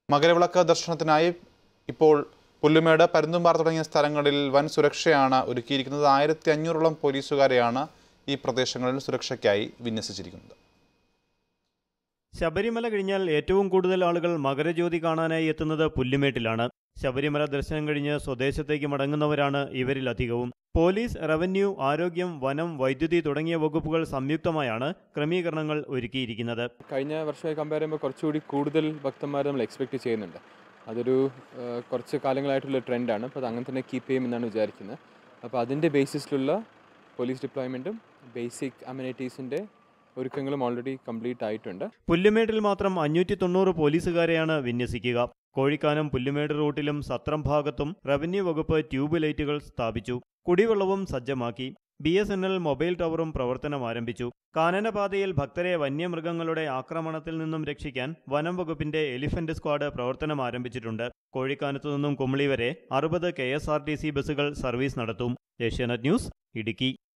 മകരവിളക്ക് ദർശനത്തിനായി ഇപ്പോൾ പുല്ലുമേട് പരുന്തുംപാറ തുടങ്ങിയ സ്ഥലങ്ങളിൽ വൻ സുരക്ഷയാണ് ഒരുക്കിയിരിക്കുന്നത് ആയിരത്തി അഞ്ഞൂറോളം പോലീസുകാരെയാണ് ഈ പ്രദേശങ്ങളിൽ സുരക്ഷയ്ക്കായി വിന്യസിച്ചിരിക്കുന്നത് ശബരിമല കഴിഞ്ഞാൽ ഏറ്റവും കൂടുതൽ ആളുകൾ മകരജ്യോതി കാണാനായി എത്തുന്നത് പുല്ലുമേട്ടിലാണ് ശബരിമല ദർശനം കഴിഞ്ഞ് സ്വദേശത്തേക്ക് മടങ്ങുന്നവരാണ് ഇവരിലധികവും പോലീസ് റവന്യൂ ആരോഗ്യം വനം വൈദ്യുതി തുടങ്ങിയ വകുപ്പുകൾ സംയുക്തമായാണ് ക്രമീകരണങ്ങൾ ഒരുക്കിയിരിക്കുന്നത് കഴിഞ്ഞ വർഷമായി കമ്പയർ ചെയ്യുമ്പോൾ കുറച്ചുകൂടി കൂടുതൽ ഭക്തന്മാർ നമ്മൾ എക്സ്പെക്റ്റ് ചെയ്യുന്നുണ്ട് അതൊരു ആ, കുറച്ച് കാലങ്ങളായിട്ടുള്ള ട്രെൻഡാണ് അപ്പോൾ അത് അങ്ങനെ തന്നെ കീപ്പ് ചെയ്യുമെന്നാണ് വിചാരിക്കുന്നത് അപ്പോൾ അതിൻ്റെ ബേസിസിലുള്ള പോലീസ് ഡിപ്ലോയ്മെൻറ്റും ബേസിക് അമ്യൂണിറ്റീസിൻ്റെ ഒരുക്കങ്ങളും ഓൾറെഡി കംപ്ലീറ്റ് ആയിട്ടുണ്ട് പുല്ലുമേട്ടിൽ മാത്രം അഞ്ഞൂറ്റി തൊണ്ണൂറ് പോലീസുകാരെയാണ് വിന്യസിക്കുക കോഴിക്കാനം പുല്ലുമേട് റൂട്ടിലും സത്രം ഭാഗത്തും റവന്യൂ വകുപ്പ് ട്യൂബ് ലൈറ്റുകൾ സ്ഥാപിച്ചു കുടിവെള്ളവും സജ്ജമാക്കി B S N L mobile ടവറും പ്രവർത്തനം ആരംഭിച്ചു കാനനപാതയിൽ ഭക്തരെ വന്യമൃഗങ്ങളുടെ ആക്രമണത്തിൽ നിന്നും രക്ഷിക്കാൻ വനം വകുപ്പിന്റെ എലിഫന്റ് സ്ക്വാഡ് പ്രവർത്തനം ആരംഭിച്ചിട്ടുണ്ട് കോഴിക്കാനത്തു നിന്നും കുമളി വരെ അറുപത് K S R T C ബസ്സുകൾ സർവീസ് നടത്തും ഏഷ്യാനെറ്റ് ന്യൂസ് ഇടുക്കി